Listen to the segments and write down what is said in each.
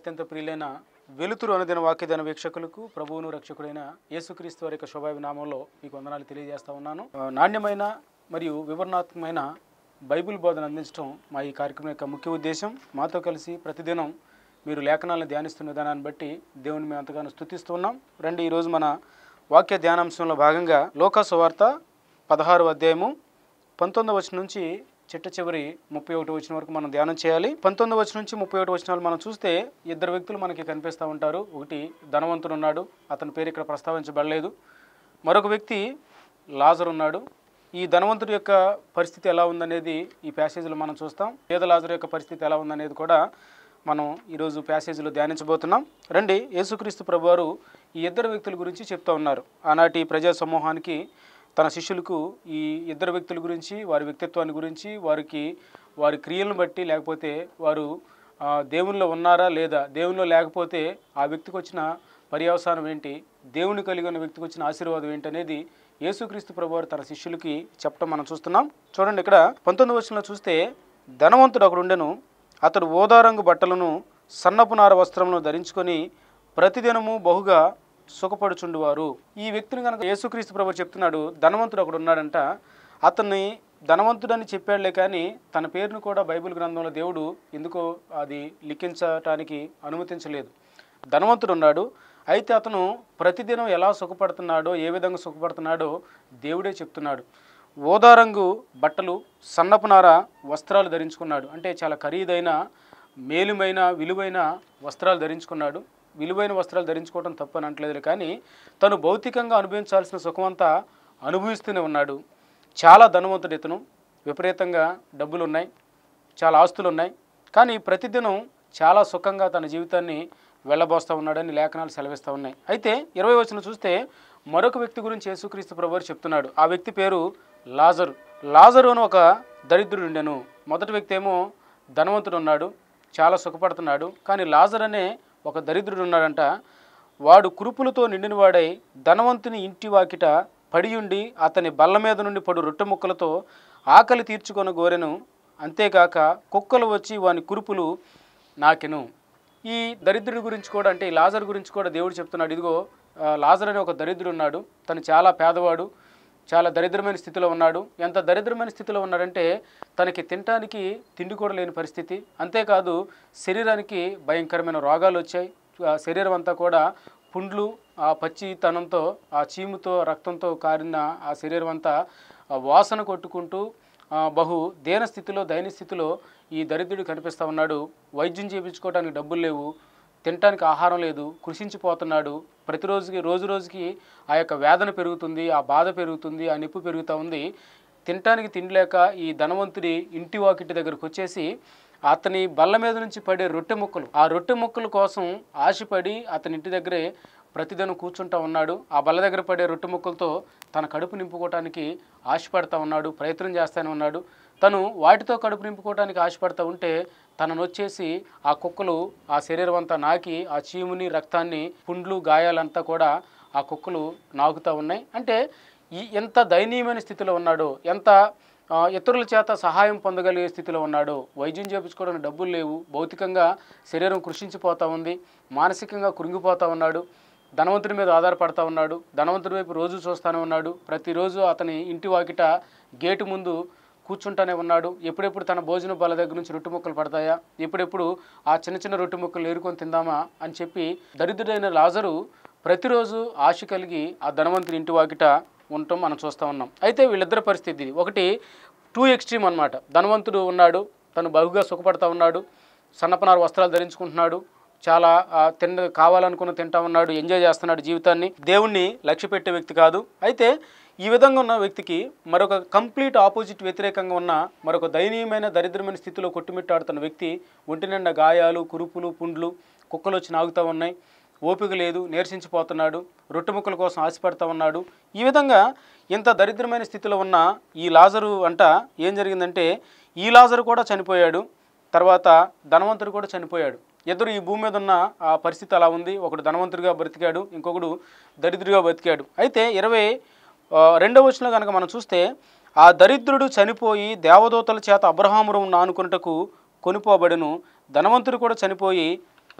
అత్యంత ప్రియులైన వెలుతురు అనుదిన వాక్యదన వీక్షకులకు ప్రభువును రక్షకుడైన యేసుక్రీస్తు వారి యొక్క శుభాభినామంలో మీకు వందనాలు తెలియజేస్తా ఉన్నాను ఆ, నాణ్యమైన మరియు వివరణాత్మకమైన బైబిల్ బోధన అందించడం మా ఈ కార్యక్రమం యొక్క ముఖ్య ఉద్దేశం మాతో కలిసి ప్రతిదినం మీరు లేఖనాలను ధ్యానిస్తున్న విధానాన్ని బట్టి దేవుని మేము ఎంతగానో స్తుతిస్తున్నాం రండి ఈరోజు మన వాక్య ధ్యానాంశంలో భాగంగా లోకాసు వార్త పదహారు అధ్యాయము పంతొమ్మిది వచ్చిన నుంచి చిట్ట చివరి ముప్పై ఒకటి వచ్చిన వరకు మనం ధ్యానం చేయాలి పంతొమ్మిది వచ్చిన నుంచి ముప్పై ఒకటి వచనాలు మనం చూస్తే ఇద్దరు వ్యక్తులు మనకి కనిపిస్తూ ఉంటారు ఒకటి ధనవంతుడు ఉన్నాడు అతని పేరు ఇక్కడ ప్రస్తావించబడలేదు మరొక వ్యక్తి లాజర్ ఉన్నాడు ఈ ధనవంతుడి యొక్క పరిస్థితి ఎలా ఉందనేది ఈ ప్యాసేజీలో మనం చూస్తాం పేద లాజర్ యొక్క పరిస్థితి ఎలా ఉందనేది కూడా మనం ఈరోజు ప్యాసేజీలో ధ్యానించబోతున్నాం రండి యేసుక్రీస్తు ప్రభువారు ఈ ఇద్దరు వ్యక్తుల గురించి చెప్తా ఉన్నారు ఆనాటి ప్రజా సమూహానికి తన శిష్యులకు ఈ ఇద్దరు వ్యక్తుల గురించి వారి వ్యక్తిత్వాన్ని గురించి వారికి వారి క్రియలను బట్టి లేకపోతే వారు ఆ, దేవునిలో ఉన్నారా లేదా దేవునిలో లేకపోతే ఆ వ్యక్తికి వచ్చిన పర్యవసానం ఏంటి దేవుని కలిగి ఉన్న వ్యక్తికి వచ్చిన ఆశీర్వాదం ఏంటి అనేది యేసుక్రీస్తు ప్రభువారు తన శిష్యులకి చెప్పడం మనం చూస్తున్నాం చూడండి ఇక్కడ పంతొమ్మిది వచనంలో చూస్తే ధనవంతుడు ఒకడు ఉండెను అతడు ఓదారంగు బట్టలను సన్నపు నార వస్త్రములను ధరించుకొని ప్రతిదినము బహుగా సుఖపడుచుండువారు ఈ వ్యక్తిని కనుక యేసుక్రీస్తు ప్రభు చెప్తున్నాడు ధనవంతుడు ఒకడు ఉన్నాడంట అతన్ని ధనవంతుడని చెప్పాడులే కానీ తన పేరును కూడా బైబిల్ గ్రంథంలో దేవుడు ఎందుకో అది లిఖించటానికి అనుమతించలేదు ధనవంతుడు ఉన్నాడు అయితే అతను ప్రతిదినం ఎలా సుఖపడుతున్నాడో ఏ విధంగా సుఖపడుతున్నాడో దేవుడే చెప్తున్నాడు ఓదారంగు బట్టలు సన్నపునార వస్త్రాలు ధరించుకున్నాడు అంటే చాలా ఖరీదైన మేలుమైన విలువైన వస్త్రాలు ధరించుకున్నాడు విలువైన వస్త్రాలు ధరించుకోవడం తప్పని అంటలేదు కానీ తను భౌతికంగా అనుభవించాల్సిన సుఖమంతా అనుభవిస్తూనే ఉన్నాడు చాలా ధనవంతుడు ఇతను విపరీతంగా డబ్బులు ఉన్నాయి చాలా ఆస్తులు ఉన్నాయి కానీ ప్రతిదినం చాలా సుఖంగా తన జీవితాన్ని వెళ్ళబోస్తూ ఉన్నాడని లేఖనాలు సెలవిస్తూ ఉన్నాయి అయితే ఇరవై వచ్చిన చూస్తే మరొక వ్యక్తి గురించి యేసుక్రీస్తు ప్రభువారు చెప్తున్నాడు ఆ వ్యక్తి పేరు లాజరు లాజరు అని ఒక దరిద్రుడు ఉండెను మొదటి వ్యక్తి ఏమో ధనవంతుడు ఉన్నాడు చాలా సుఖపడుతున్నాడు కానీ లాజర్ అనే ఒక దరిద్రుడు ఉన్నాడంట వాడు కురుపులతో నిండినవాడై ధనవంతుని ఇంటి వాకిట పడియుండి అతని బల్ల మీద నుండి పడు రొట్టె ముక్కలతో ఆకలి తీర్చుకొని గోరెను అంతేకాక కుక్కలు వచ్చి వాని కురుపులు నాకెను ఈ దరిద్రుడి గురించి కూడా అంటే ఈ లాజర్ గురించి కూడా దేవుడు చెప్తున్నాడు ఇదిగో ఆ, లాజర్ అనే ఒక దరిద్రుడు ఉన్నాడు తను చాలా పేదవాడు చాలా దరిద్రమైన స్థితిలో ఉన్నాడు ఎంత దరిద్రమైన స్థితిలో ఉన్నాడంటే తనకి తినటానికి తిండి కూడా లేని పరిస్థితి అంతేకాదు శరీరానికి భయంకరమైన రోగాలు వచ్చాయి ఆ శరీరం అంతా కూడా పుండ్లు ఆ పచ్చితనంతో ఆ చీముతో రక్తంతో కారిన ఆ శరీరం అంతా ఆ వాసన కొట్టుకుంటూ ఆ, బహు దేన స్థితిలో దైన్య స్థితిలో ఈ దరిద్రుడు కనిపిస్తూ ఉన్నాడు వైద్యం చేయించుకోవడానికి డబ్బులు లేవు తినటానికి ఆహారం లేదు కృషించిపోతున్నాడు ప్రతిరోజుకి రోజు రోజుకి ఆ యొక్క వేదన పెరుగుతుంది ఆ బాధ పెరుగుతుంది ఆ నొప్పి పెరుగుతూ ఉంది తినటానికి తిండి లేక ఈ ధనవంతుడి ఇంటి వాకిటి దగ్గరకు వచ్చేసి అతని బల్ల మీద నుంచి పడే రొట్టె ముక్కలు ఆ రొట్టె ముక్కల కోసం ఆశపడి అతని ఇంటి దగ్గరే ప్రతిదినం కూర్చుంటా ఉన్నాడు ఆ బల్ల దగ్గర పడే రొట్టె ముక్కలతో తన కడుపు నింపుకోవటానికి ఆశపడతా ఉన్నాడు ప్రయత్నం చేస్తూనే ఉన్నాడు తను వాటితో కడుపు నింపుకోవడానికి ఆశపడతా ఉంటే తనను వచ్చేసి ఆ కుక్కలు ఆ శరీరం అంతా నాకి ఆ చీముని రక్తాన్ని పుండ్లు గాయాలంతా కూడా ఆ కుక్కలు నాకుతూ ఉన్నాయి అంటే ఈ ఎంత దయనీయమైన స్థితిలో ఉన్నాడో ఎంత ఆ, ఇతరుల చేత సహాయం పొందగలిగే స్థితిలో ఉన్నాడు వైద్యం చేయించుకోవడానికి డబ్బులు లేవు భౌతికంగా శరీరం కృషించిపోతూ ఉంది మానసికంగా కృంగిపోతూ ఉన్నాడు ధనవంతుడి మీద ఆధారపడతా ఉన్నాడు ధనవంతుడి వైపు రోజు చూస్తూనే ఉన్నాడు ప్రతిరోజు అతని ఇంటి వాకిట గేటు ముందు కూర్చుంటానే ఉన్నాడు ఎప్పుడెప్పుడు తన భోజన బాల దగ్గర నుంచి రొట్టె ముక్కలు పడతాయా ఎప్పుడెప్పుడు ఆ చిన్న చిన్న రొట్టె ముక్కలు ఏరుకొని తిందామా అని చెప్పి దరిద్రుడైన లాజరు ప్రతిరోజు ఆశ కలిగి ఆ ధనవంతుని ఇంటి వాకిట ఉండటం మనం చూస్తూ ఉన్నాం అయితే వీళ్ళిద్దరి పరిస్థితి ఇది. ఒకటి టూ ఎక్స్ట్రీమ్ అన్నమాట ధనవంతుడు ఉన్నాడు తను బహుగా సుఖపడతా ఉన్నాడు సన్నపనారు వస్త్రాలు ధరించుకుంటున్నాడు చాలా ఆ, తిన్న కావాలనుకున్న తింటా ఉన్నాడు ఎంజాయ్ చేస్తున్నాడు జీవితాన్ని దేవుణ్ణి లక్ష్య పెట్టే వ్యక్తి కాదు అయితే ఈ విధంగా ఉన్న వ్యక్తికి మరొక కంప్లీట్ ఆపోజిట్ వ్యతిరేకంగా ఉన్న మరొక దయనీయమైన దరిద్రమైన స్థితిలో కొట్టుమిట్టాడుతున్న వ్యక్తి ఒంటి నిండా గాయాలు కురుపులు పుండ్లు కుక్కలు వచ్చి నాగుతూ ఉన్నాయి ఓపిక లేదు నీరసించిపోతున్నాడు రొట్టె ముక్కల కోసం ఆశపడతా ఉన్నాడు ఈ విధంగా ఇంత దరిద్రమైన స్థితిలో ఉన్న ఈ లాజరు అంట ఏం జరిగిందంటే ఈ లాజరు కూడా చనిపోయాడు తర్వాత ధనవంతుడు కూడా చనిపోయాడు ఇద్దరు ఈ భూమి మీద ఉన్న ఆ పరిస్థితి అలా ఉంది ఒకడు ధనవంతుడిగా బ్రతికాడు ఇంకొకడు దరిద్రుడిగా బతికాడు అయితే ఇరవై ఆ, రెండవ వచనంలో కనుక మనం చూస్తే ఆ దరిద్రుడు చనిపోయి దేవదూతల చేత అబ్రహామురం నానుకున్నటకు కొనిపోబడెను ధనవంతుడు కూడా చనిపోయి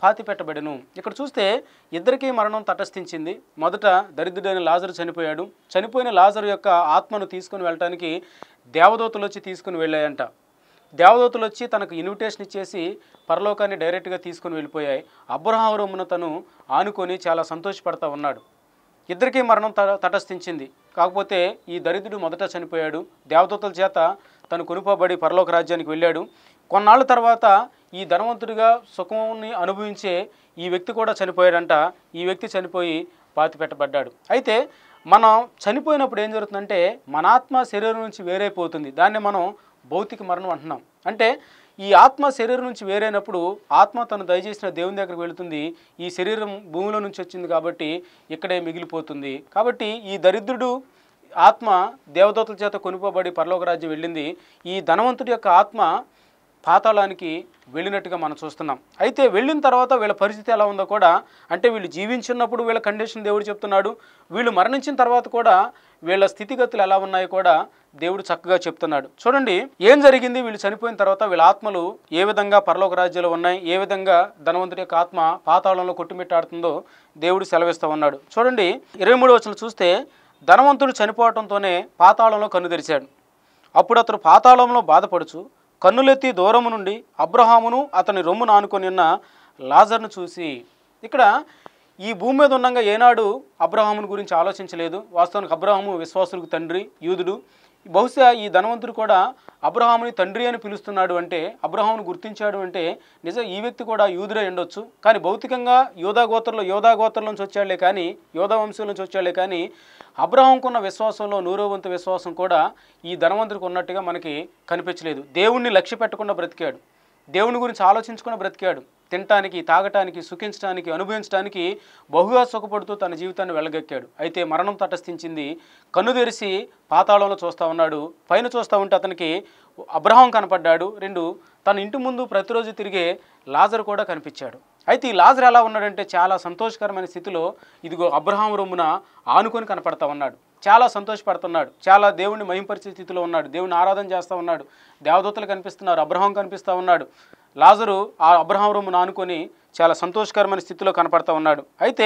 పాతి పెట్టబడెను ఇక్కడ చూస్తే ఇద్దరికీ మరణం తటస్థించింది మొదట దరిద్రుడైన లాజరు చనిపోయాడు చనిపోయిన లాజరు యొక్క ఆత్మను తీసుకుని వెళ్ళటానికి దేవదూతలు వచ్చి తీసుకుని వెళ్ళాయంట దేవదూతలు వచ్చి తనకు ఇన్విటేషన్ ఇచ్చేసి పరలోకాన్ని డైరెక్ట్గా తీసుకుని వెళ్ళిపోయాయి అబ్రహాం రొమ్మున తను ఆనుకొని చాలా సంతోషపడతా ఉన్నాడు ఇద్దరికీ మరణం త తటస్థించింది కాకపోతే ఈ దరిద్రుడు మొదట చనిపోయాడు దేవదూతల చేత తను కొనుపబడి పరలోక రాజ్యానికి వెళ్ళాడు కొన్నాళ్ళ తర్వాత ఈ ధనవంతుడిగా సుఖంని అనుభవించే ఈ వ్యక్తి కూడా చనిపోయాడంట ఈ వ్యక్తి చనిపోయి పాతి పెట్టబడ్డాడు అయితే మనం చనిపోయినప్పుడు ఏం జరుగుతుందంటే మన ఆత్మ శరీరం నుంచి వేరైపోతుంది దాన్ని మనం భౌతిక మరణం అంటున్నాం అంటే ఈ ఆత్మ శరీరం నుంచి వేరైనప్పుడు ఆత్మ తను దయచేసిన దేవుని దగ్గరికి వెళుతుంది ఈ శరీరం భూమిలో నుంచి వచ్చింది కాబట్టి ఇక్కడే మిగిలిపోతుంది కాబట్టి ఈ దరిద్రుడు ఆత్మ దేవదూతల చేత కొనుకోబడి పరలోక రాజ్యం వెళ్ళింది ఈ ధనవంతుడి యొక్క ఆత్మ పాతాళానికి వెళ్ళినట్టుగా మనం చూస్తున్నాం అయితే వెళ్ళిన తర్వాత వీళ్ళ పరిస్థితి ఎలా ఉందో కూడా అంటే వీళ్ళు జీవించున్నప్పుడు వీళ్ళ కండిషన్ దేవుడు చెప్తున్నాడు వీళ్ళు మరణించిన తర్వాత కూడా వీళ్ళ స్థితిగతులు ఎలా ఉన్నాయో కూడా దేవుడు చక్కగా చెప్తున్నాడు చూడండి ఏం జరిగింది వీళ్ళు చనిపోయిన తర్వాత వీళ్ళ ఆత్మలు ఏ విధంగా పరలోక రాజ్యాలు ఉన్నాయి ఏ విధంగా ధనవంతుడి యొక్క ఆత్మ పాతాళంలో కొట్టుమిట్టాడుతుందో దేవుడు సెలవిస్తూ ఉన్నాడు చూడండి ఇరవై మూడు వచ్చిన చూస్తే ధనవంతుడు చనిపోవడంతోనే పాతాళంలో కన్ను తెరిచాడు అప్పుడు అతడు పాతాళంలో బాధపడుచు కన్నులెత్తి దూరము నుండి అబ్రహామును అతని రొమ్మును ఆనుకొని ఉన్న లాజర్ను చూసి ఇక్కడ ఈ భూమి మీద ఉండగా ఏనాడు అబ్రహాముని గురించి ఆలోచించలేదు వాస్తవానికి అబ్రహాము విశ్వాసులకు తండ్రి యూదుడు బహుశా ఈ ధనవంతుడు కూడా అబ్రహాముని తండ్రి అని పిలుస్తున్నాడు అంటే అబ్రహామును గుర్తించాడు అంటే నిజం ఈ వ్యక్తి కూడా యూదుడే ఉండొచ్చు కానీ భౌతికంగా యోధా గోత్రంలో యోధా గోత్రం నుంచి వచ్చాడులే కానీ యోధా వంశం నుంచి వచ్చాడులే కానీ అబ్రహాంకున్న విశ్వాసంలో నూరో వంతు విశ్వాసం కూడా ఈ ధనవంతుడికి ఉన్నట్టుగా మనకి కనిపించలేదు దేవుణ్ణి లక్ష్య పెట్టకుండా బ్రతికాడు దేవుని గురించి ఆలోచించుకుని బ్రతికాడు తినటానికి తాగటానికి సుఖించడానికి అనుభవించడానికి బహుగా సుఖపడుతూ తన జీవితాన్ని వెళ్ళగక్కాడు అయితే మరణం తటస్థించింది కన్ను తెరిచి పాతాళంలో చూస్తూ ఉన్నాడు పైన చూస్తూ ఉంటే అతనికి అబ్రహాం కనపడ్డాడు రెండు తన ఇంటి ముందు ప్రతిరోజు తిరిగే లాజర్ కూడా కనిపించాడు అయితే ఈ లాజర్ ఎలా ఉన్నాడంటే చాలా సంతోషకరమైన స్థితిలో ఇదిగో అబ్రహాం రొమ్మున ఆనుకొని కనపడతా ఉన్నాడు చాలా సంతోషపడుతున్నాడు చాలా దేవుణ్ణి మహింపరిచే స్థితిలో ఉన్నాడు దేవుని ఆరాధన చేస్తూ ఉన్నాడు దేవదూతలు కనిపిస్తున్నారు అబ్రహాం కనిపిస్తూ ఉన్నాడు లాజరు ఆ అబ్రహాం రొమ్మున ఆనుకొని చాలా సంతోషకరమైన స్థితిలో కనపడతా ఉన్నాడు అయితే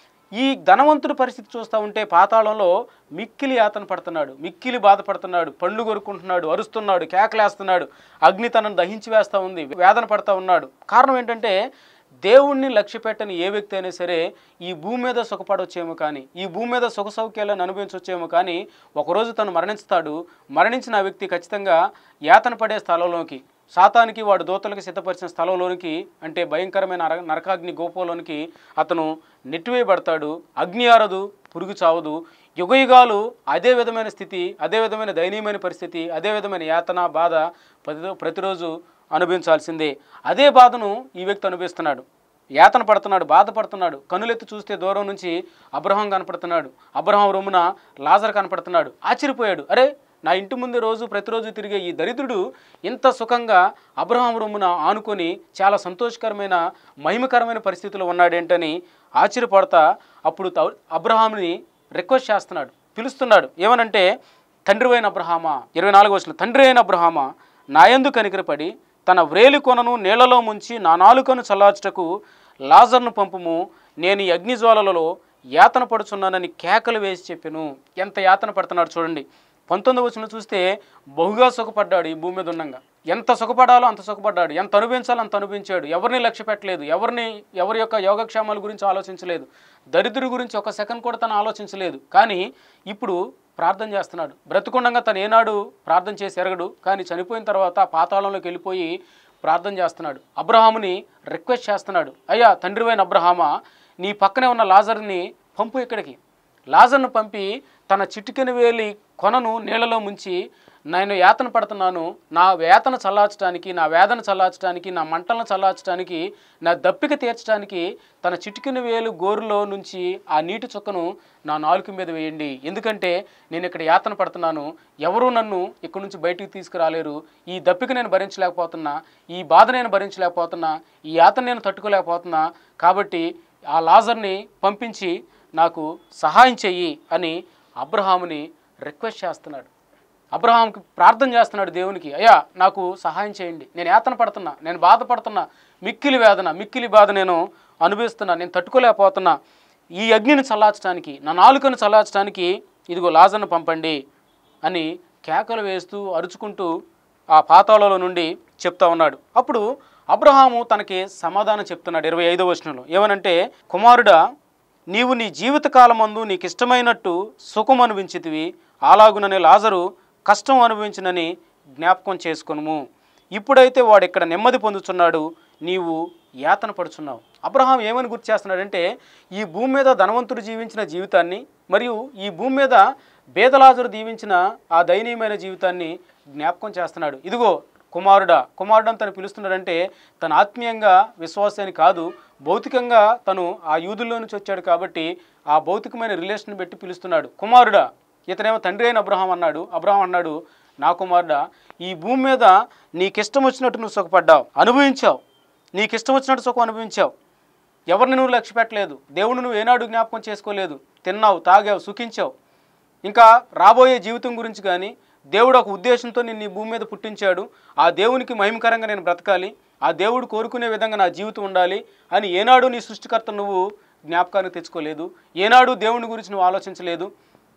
ఈ ధనవంతుడి పరిస్థితి చూస్తూ ఉంటే పాతాళంలో మిక్కిలి యాతన పడుతున్నాడు మిక్కిలి బాధపడుతున్నాడు పండ్లు కొరుకుంటున్నాడు అరుస్తున్నాడు కేకలేస్తున్నాడు అగ్ని తనను దహించి వేస్తూ ఉంది వేదన పడతా ఉన్నాడు కారణం ఏంటంటే దేవుణ్ణి లక్ష్య పెట్టని ఏ వ్యక్తి అయినా సరే ఈ భూమి మీద సుఖపడవచ్చేమో కానీ ఈ భూమి మీద సుఖ సౌఖ్యాలను అనుభవించవచ్చేమో కానీ ఒకరోజు తను మరణిస్తాడు మరణించిన ఆ వ్యక్తి ఖచ్చితంగా యాతన పడే స్థలంలోకి సాతానికి వాడు దూతలకు సిద్ధపరిచిన స్థలంలోనికి అంటే భయంకరమైన నర నరకాగ్ని గోపంలోనికి అతను నెట్టివేయబడతాడు అగ్ని ఆరదు పురుగు చావదు యుగయుగాలు అదే విధమైన స్థితి అదే విధమైన దయనీయమైన పరిస్థితి అదే విధమైన యాతన బాధ ప్రతి ప్రతిరోజు అనుభవించాల్సిందే అదే బాధను ఈ వ్యక్తి అనుభవిస్తున్నాడు యాతన పడుతున్నాడు బాధపడుతున్నాడు కనులెత్తి చూస్తే దూరం నుంచి అబ్రహం కనపడుతున్నాడు అబ్రహం రొమ్మున లాజర్ కనపడుతున్నాడు ఆశ్చర్యపోయాడు అరే నా ఇంటి ముందు రోజు ప్రతిరోజు తిరిగే ఈ దరిద్రుడు ఇంత సుఖంగా అబ్రహాం రొమ్మున ఆనుకొని చాలా సంతోషకరమైన మహిమకరమైన పరిస్థితిలో ఉన్నాడేంటని ఆశ్చర్యపడతా అప్పుడు త- అబ్రహాముని రిక్వెస్ట్ చేస్తున్నాడు పిలుస్తున్నాడు ఏమనంటే తండ్రి అయిన అబ్రహామా ఇరవై నాలుగు వచ్చిన తండ్రి అయిన అబ్రహామా నాయందు కనికరపడి తన వ్రేలి కొనను నీళ్లలో ముంచి నా నాలుకను చల్లార్చుటకు లాజర్ను పంపుము నేను ఈ అగ్నిజ్వాలలలో యాతన పడుచున్నానని కేకలు వేసి చెప్పాను ఎంత యాతన పడుతున్నాడు చూడండి పంతొమ్మిది వచ్చిన చూస్తే బహుగా సుఖపడ్డాడు ఈ భూమి మీద ఉన్నంగా ఎంత సుఖపడాలో అంత సుఖపడ్డాడు ఎంత అనుభవించాలో అంత అనుభవించాడు ఎవరిని లక్ష్య పెట్టలేదు ఎవరిని ఎవరి యొక్క యోగక్షేమాల గురించి ఆలోచించలేదు దరిద్రుడి గురించి ఒక సెకండ్ కూడా తను ఆలోచించలేదు కానీ ఇప్పుడు ప్రార్థన చేస్తున్నాడు బ్రతుకుండగా తను ఏనాడు ప్రార్థన చేసి ఎరగడు కానీ చనిపోయిన తర్వాత పాతాళంలోకి వెళ్ళిపోయి ప్రార్థన చేస్తున్నాడు అబ్రహాముని రిక్వెస్ట్ చేస్తున్నాడు అయ్యా తండ్రివైన అబ్రహామా నీ పక్కనే ఉన్న లాజర్ని పంపు ఇక్కడికి లాజర్ను పంపి తన చిటికెన వేలి కొనను నీళ్ళలో ముంచి నేను యాతన పడుతున్నాను నా వేతన చల్లార్చడానికి నా వేదన చల్లార్చడానికి నా మంటలను చల్లార్చడానికి నా దప్పిక తీర్చడానికి తన చిటికెన వేలు గోరులో నుంచి ఆ నీటి చుక్కను నా నాలుక మీద వేయండి ఎందుకంటే నేను ఇక్కడ యాతన పడుతున్నాను ఎవరు నన్ను ఇక్కడి నుంచి బయటికి తీసుకురాలేరు ఈ దప్పిక నేను భరించలేకపోతున్నా ఈ బాధ నేను భరించలేకపోతున్నా ఈ యాతన నేను తట్టుకోలేకపోతున్నా కాబట్టి ఆ లాజర్ని పంపించి నాకు సహాయం చెయ్యి అని అబ్రహాముని రిక్వెస్ట్ చేస్తున్నాడు అబ్రహాంకి ప్రార్థన చేస్తున్నాడు దేవునికి అయ్యా నాకు సహాయం చేయండి నేను యాతన పడుతున్నా నేను బాధపడుతున్నా మిక్కిలి వేదన మిక్కిలి బాధ నేను అనుభవిస్తున్నా నేను తట్టుకోలేకపోతున్నా ఈ అగ్నిని చల్లార్చడానికి నా నాలుకను చల్లార్చడానికి ఇదిగో లాజర్ను పంపండి అని కేకలు వేస్తూ అరుచుకుంటూ ఆ పాతాళంలో నుండి చెప్తా ఉన్నాడు అప్పుడు అబ్రహాము తనకి సమాధానం చెప్తున్నాడు ఇరవై ఐదో వచనంలో ఏమనంటే కుమారుడా నీవు నీ జీవితకాలమందు నీకు ఇష్టమైనట్టు సుఖం అనుభవించితివి అలాగుననే లాజరు కష్టం అనుభవించినని జ్ఞాపకం చేసుకొనుము ఇప్పుడైతే వాడు ఇక్కడ నెమ్మది పొందుతున్నాడు నీవు యాతన పడుచున్నావు అబ్రహాం ఏమని గుర్తు చేస్తున్నాడంటే ఈ భూమి మీద ధనవంతుడు జీవించిన జీవితాన్ని మరియు ఈ భూమి మీద బేదలాజరు దీవించిన ఆ దయనీయమైన జీవితాన్ని జ్ఞాపకం చేస్తున్నాడు ఇదిగో కుమారుడా కుమారుడు అని తను పిలుస్తున్నాడంటే తను ఆత్మీయంగా విశ్వాసాన్ని కాదు భౌతికంగా తను ఆ యూదుల్లో నుంచి వచ్చాడు కాబట్టి ఆ భౌతికమైన రిలేషన్ పెట్టి పిలుస్తున్నాడు కుమారుడా ఇతనేమో తండ్రి అయిన అబ్రహాం అన్నాడు అబ్రహాం అన్నాడు నా కుమారుడా ఈ భూమి మీద నీకిష్టం వచ్చినట్టు నువ్వు సుఖపడ్డావు అనుభవించావు నీకిష్టం వచ్చినట్టు సుఖం అనుభవించావు ఎవరిని నువ్వు లక్ష్య పెట్టలేదు దేవుడు నువ్వు ఏనాడు జ్ఞాపకం చేసుకోలేదు తిన్నావు తాగావు సుఖించావు ఇంకా రాబోయే జీవితం గురించి కానీ దేవుడు ఒక ఉద్దేశంతో నిన్ను ఈ భూమి మీద పుట్టించాడు ఆ దేవునికి మహిమకరంగా నేను బ్రతకాలి ఆ దేవుడు కోరుకునే విధంగా నా జీవితం ఉండాలి అని ఏనాడు నీ సృష్టికర్త నువ్వు జ్ఞాపకానికి తెచ్చుకోలేదు ఏనాడు దేవుని గురించి నువ్వు ఆలోచించలేదు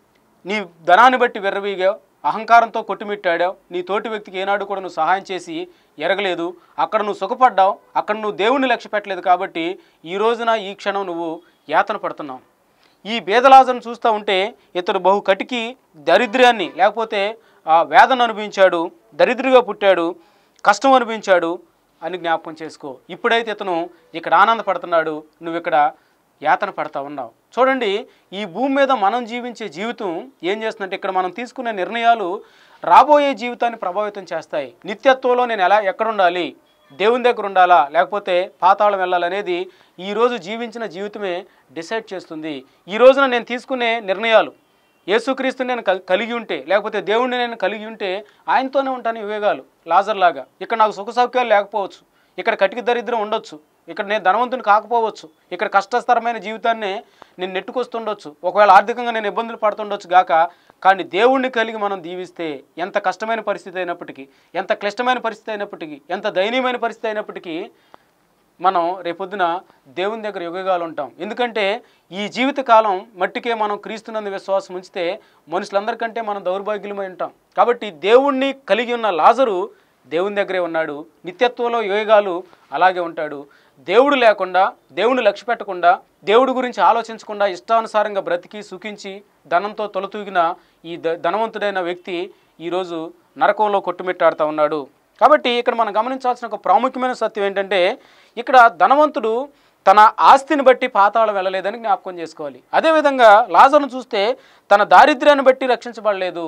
నీ ధనాన్ని బట్టి విర్రవీగావు అహంకారంతో కొట్టుమిట్టాడావు నీ తోటి వ్యక్తికి ఏనాడు కూడా నువ్వు సహాయం చేసి ఎరగలేదు అక్కడ నువ్వు సుఖపడ్డావు అక్కడ నువ్వు దేవుణ్ణి లక్ష్య పెట్టలేదు కాబట్టి ఈ రోజున ఈ క్షణం నువ్వు యాతన పడుతున్నావు ఈ బేదలాజను చూస్తూ ఉంటే ఇతడు బహు కటికి దరిద్ర్యాన్ని లేకపోతే ఆ వేదన అనుభవించాడు దరిద్రుగా పుట్టాడు కష్టం అనుభవించాడు అని జ్ఞాపకం చేసుకో ఇప్పుడైతే ఇతను ఇక్కడ ఆనందపడుతున్నాడు నువ్వు ఇక్కడ యాతన పడతా ఉన్నావు చూడండి ఈ భూమి మీద మనం జీవించే జీవితం ఏం చేస్తుందంటే ఇక్కడ మనం తీసుకునే నిర్ణయాలు రాబోయే జీవితాన్ని ప్రభావితం చేస్తాయి నిత్యత్వంలో నేను ఎలా ఎక్కడ ఉండాలి దేవుని దగ్గర ఉండాలా లేకపోతే పాతాళం వెళ్ళాలనేది ఈ రోజు జీవించిన జీవితమే డిసైడ్ చేస్తుంది ఈ రోజున నేను తీసుకునే నిర్ణయాలు యేసుక్రీస్తు నేను కల్- కలిగి ఉంటే లేకపోతే దేవుణ్ణి నేను కలిగి ఉంటే ఆయనతోనే ఉంటాను వివేగాలు లాజర్ లాగా ఇక్కడ నాకు సుఖ సౌఖ్యాలు లేకపోవచ్చు ఇక్కడ కటిక దరిద్రం ఉండొచ్చు ఇక్కడ నేను ధనవంతుని కాకపోవచ్చు ఇక్కడ కష్టస్తరమైన జీవితాన్ని నేను నెట్టుకొస్తుండొచ్చు ఒకవేళ ఆర్థికంగా నేను ఇబ్బందులు పడుతుండొచ్చు గాక కానీ దేవుణ్ణి కలిగి మనం దీవిస్తే ఎంత కష్టమైన పరిస్థితి అయినప్పటికీ ఎంత క్లిష్టమైన పరిస్థితి అయినప్పటికీ ఎంత దయనీయమైన పరిస్థితి అయినప్పటికీ మనం రేపొద్దున దేవుని దగ్గర యుగగాలు ఉంటాం ఎందుకంటే ఈ జీవితకాలం మట్టికే మనం క్రీస్తునందు విశ్వాసం ఉంచితే మనుషులందరికంటే మనం దౌర్భాగ్యులమై ఉంటాం కాబట్టి దేవుణ్ణి కలిగి ఉన్న లాజరు దేవుని దగ్గరే ఉన్నాడు నిత్యత్వంలో యోగాలు అలాగే ఉంటాడు దేవుడు లేకుండా దేవుని లక్ష్య పెట్టకుండా దేవుడి గురించి ఆలోచించకుండా ఇష్టానుసారంగా బ్రతికి సుఖించి ధనంతో తొలతూగిన ఈ ధ ధనవంతుడైన వ్యక్తి ఈరోజు నరకంలో కొట్టుమిట్టాడుతూ ఉన్నాడు కాబట్టి ఇక్కడ మనం గమనించాల్సిన ఒక ప్రాముఖ్యమైన సత్యం ఏంటంటే ఇక్కడ ధనవంతుడు తన ఆస్తిని బట్టి పాతాళం వెళ్ళలేదని జ్ఞాపకం చేసుకోవాలి అదేవిధంగా లాజర్ను చూస్తే తన దారిద్ర్యాన్ని బట్టి రక్షించబడలేదు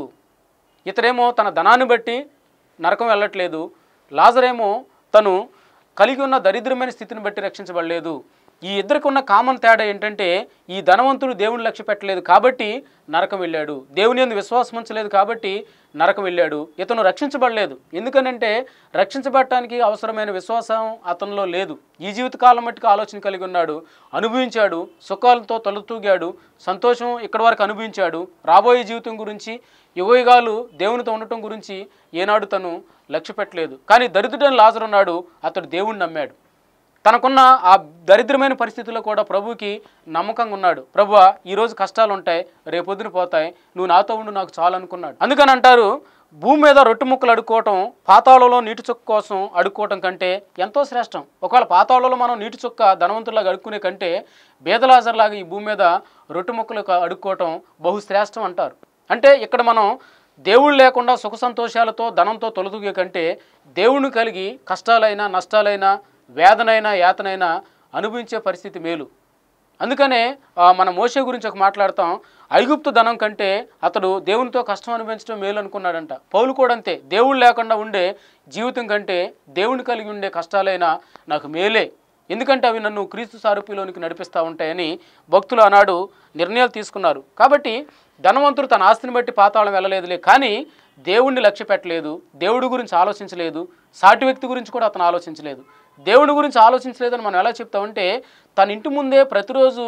ఇతరేమో తన ధనాన్ని బట్టి నరకం వెళ్ళట్లేదు లాజరేమో తను కలిగి ఉన్న దరిద్రమైన స్థితిని బట్టి రక్షించబడలేదు ఈ ఇద్దరికి ఉన్న కామన్ తేడా ఏంటంటే ఈ ధనవంతుడు దేవుని లక్ష్య పెట్టలేదు కాబట్టి నరకం వెళ్ళాడు దేవుని ఎందు విశ్వాసం ఉంచలేదు కాబట్టి నరకం వెళ్ళాడు ఇతను రక్షించబడలేదు ఎందుకనంటే రక్షించబడటానికి అవసరమైన విశ్వాసం అతనిలో లేదు ఈ జీవితకాలం మట్టుకు ఆలోచన కలిగి ఉన్నాడు అనుభవించాడు సుఖాలతో తొలతూగాడు సంతోషం ఇక్కడి వరకు అనుభవించాడు రాబోయే జీవితం గురించి యుగయుగాలు దేవునితో ఉండటం గురించి ఏనాడు తను లక్ష్య పెట్టలేదు కానీ దరిద్రుడని లాజరు ఉన్నాడు అతడు దేవుణ్ణి నమ్మాడు తనకున్న ఆ దరిద్రమైన పరిస్థితుల్లో కూడా ప్రభువుకి నమ్మకంగా ఉన్నాడు ప్రభువా ఈరోజు కష్టాలు ఉంటాయి రేపొద్దున పోతాయి నువ్వు నాతో ఉండు నాకు చాలు అనుకున్నాడు అందుకని అంటారు భూమి మీద రొట్టె ముక్కలు అడుక్కోవటం పాతాళంలో నీటి చుక్క కోసం అడుక్కోవటం కంటే ఎంతో శ్రేష్టం ఒకవేళ పాతాళంలో మనం నీటి చుక్క ధనవంతులాగా అడుక్కునే కంటే బేదలాజర్లాగా ఈ భూమి మీద రొట్టె ముక్కలు అడుక్కోవటం బహుశ్రేష్టం అంటారు అంటే ఇక్కడ మనం దేవుడు లేకుండా సుఖ సంతోషాలతో ధనంతో తొలదుగే కంటే దేవుని కలిగి కష్టాలైనా నష్టాలైనా వేదనైనా యాతనైనా అనుభవించే పరిస్థితి మేలు అందుకనే ఆ, మన మోషే గురించి ఒక మాట్లాడతాం ఐగుప్తు ధనం కంటే అతడు దేవునితో కష్టం అనుభవించడం మేలు అనుకున్నాడంట పౌలు కూడా అంతే దేవుడు లేకుండా ఉండే జీవితం కంటే దేవుని కలిగి ఉండే కష్టాలైనా నాకు మేలే ఎందుకంటే అవి నన్ను క్రీస్తు సారూప్యలోనికి నడిపిస్తూ ఉంటాయని భక్తులు ఆనాడు నిర్ణయాలు తీసుకున్నారు కాబట్టి ధనవంతుడు తన ఆస్తిని బట్టి పాతాళం వెళ్ళలేదులే కానీ దేవుణ్ణి లక్ష్య పెట్టలేదు దేవుడి గురించి ఆలోచించలేదు సాటి వ్యక్తి గురించి కూడా అతను ఆలోచించలేదు దేవుడి గురించి ఆలోచించలేదని మనం ఎలా చెప్తామంటే తన ఇంటి ముందే ప్రతిరోజు